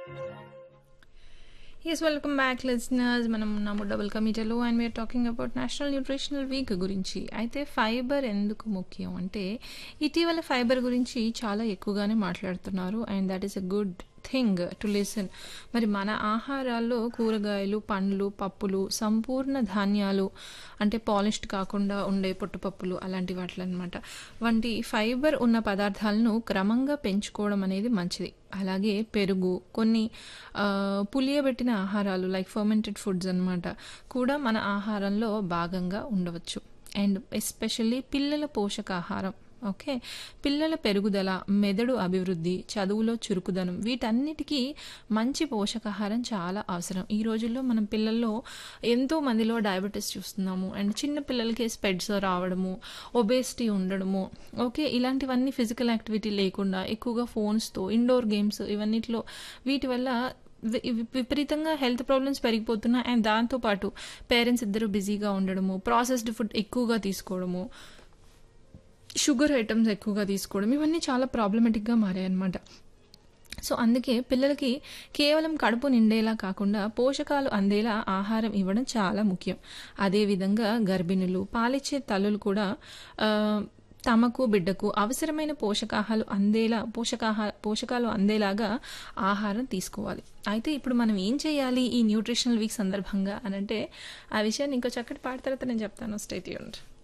Yes, welcome back listeners. మనం ఉన్నాము double కమిటీలో and we are talking about national nutritional week గురించి అయితే ఫైబర్ ఎందుకు ముఖ్యం అంటే ఇటీవల ఫైబర్ గురించి చాలా ఎక్కువగానే మాట్లాడుతున్నారు and that is a good thing to listen మరి మన ఆహారాల్లో కూరగాయలు పండ్లు పప్పులు సంపూర్ణ ధాన్యాలు అంటే పాలిష్డ్ కాకుండా ఉండే పొట్టుపప్పులు అలాంటి వాటిలో అనమాట వంటి ఫైబర్ ఉన్న పదార్థాలను క్రమంగా పెంచుకోవడం అనేది మంచిది అలాగే పెరుగు కొన్ని ఆ, పులియబెట్టిన ఆహారాలు లైక్ ఫర్మెంటెడ్ ఫుడ్స్ అన్నమాట కూడా మన ఆహారంలో భాగంగా ఉండవచ్చు అండ్ ఎస్పెషల్లీ పిల్లల పోషకాహారం ఓకే పిల్లల పెరుగుదల మెదడు అభివృద్ధి చదువులో చురుకుదనం వీటన్నిటికీ మంచి పోషకాహారం చాలా అవసరం ఈ రోజుల్లో మనం పిల్లల్లో ఎంతో మందిలో డయాబెటీస్ చూస్తున్నాము అండ్ చిన్న పిల్లలకి స్పెడ్స్ రావడము ఒబేసిటీ ఉండడము ఓకే ఇలాంటివన్నీ ఫిజికల్ యాక్టివిటీ లేకుండా ఎక్కువగా ఫోన్స్తో ఇండోర్ గేమ్స్ ఇవన్నిట్లో వీటి వల్ల వి- వి- విపరీతంగా హెల్త్ ప్రాబ్లమ్స్ పెరిగిపోతున్నాయి అండ్ దాంతోపాటు పేరెంట్స్ ఇద్దరు బిజీగా ఉండడము ప్రాసెస్డ్ ఫుడ్ ఎక్కువగా తీసుకోవడము షుగర్ ఐటమ్స్ ఎక్కువగా తీసుకోవడం ఇవన్నీ చాలా ప్రాబ్లమెటిక్గా మారాయి అన్నమాట సో అందుకే పిల్లలకి కేవలం కడుపు నిండేలా కాకుండా పోషకాలు అందేలా ఆహారం ఇవ్వడం చాలా ముఖ్యం అదేవిధంగా గర్భిణులు పాలిచ్చే తల్లులు కూడా ఆ, తమకు బిడ్డకు అవసరమైన పోషకాహాలు అందేలా పోషకాహార పోషకాలు అందేలాగా ఆహారం తీసుకోవాలి అయితే ఇప్పుడు మనం ఏం చేయాలి ఈ న్యూట్రిషనల్ వీక్ సందర్భంగా అని అంటే ఆ విషయాన్ని ఇంకో చక్కటి పాట తర్వాత నేను చెప్తాను స్టేట్ యూనిట్